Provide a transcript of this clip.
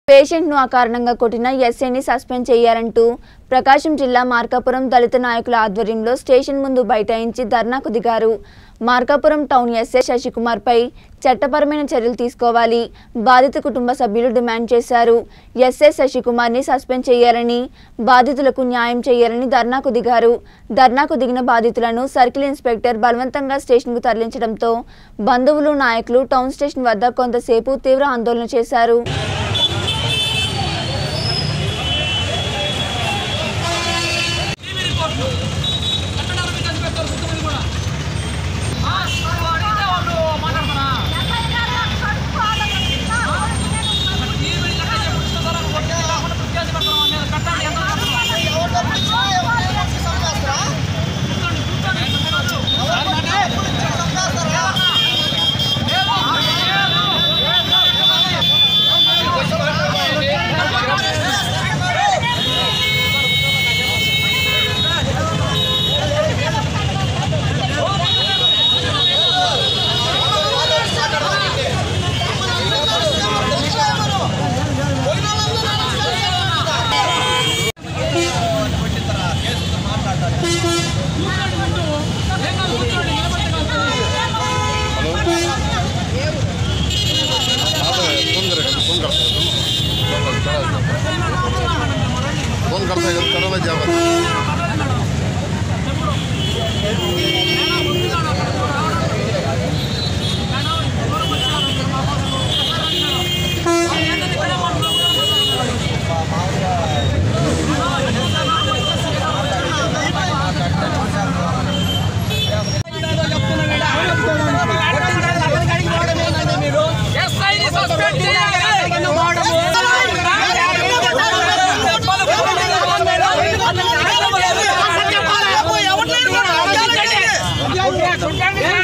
పేషెంట్ను అకారణంగా కొట్టిన ఎస్ఐని సస్పెండ్ చేయాలంటూ ప్రకాశం జిల్లా మార్కాపురం దళిత నాయకుల ఆధ్వర్యంలో స్టేషన్ ముందు బైఠాయించి ధర్నాకు దిగారు మార్కాపురం టౌన్ ఎస్ఐ శశికుమార్పై చట్టపరమైన చర్యలు తీసుకోవాలి బాధిత కుటుంబ సభ్యులు డిమాండ్ చేశారు ఎస్ఐ శశికుమార్ని సస్పెండ్ చేయాలని బాధితులకు న్యాయం చేయాలని ధర్నాకు దిగారు ధర్నాకు దిగిన బాధితులను సర్కిల్ ఇన్స్పెక్టర్ బలవంతంగా స్టేషన్కు తరలించడంతో బంధువులు నాయకులు టౌన్ స్టేషన్ వద్ద కొంతసేపు తీవ్ర ఆందోళన చేశారు టీవీ రిపోర్ట్లు కట్టడాలు మీకు అది పెడతారు ముఖ్యమంత్రి కూడా ఆ, నువ్వు అడిగితే వాళ్ళు మాట్లాడతారా మరి టీవీ కట్టే చెప్పిన ద్వారా ఒత్తిడి కాకుండా ప్రత్యేక పెట్టడం అనేది కట్టండి ఎంత కట్టాలి? కూర్చోండి, కూర్చోండి, కూర్చోండి. ఏం కాదు, కూర్చోండి, నిలబడితే కాదు. फोन करता है करो मैं जावा ఎస్ఐని సస్పెండ్ చేయాలి ఎవరు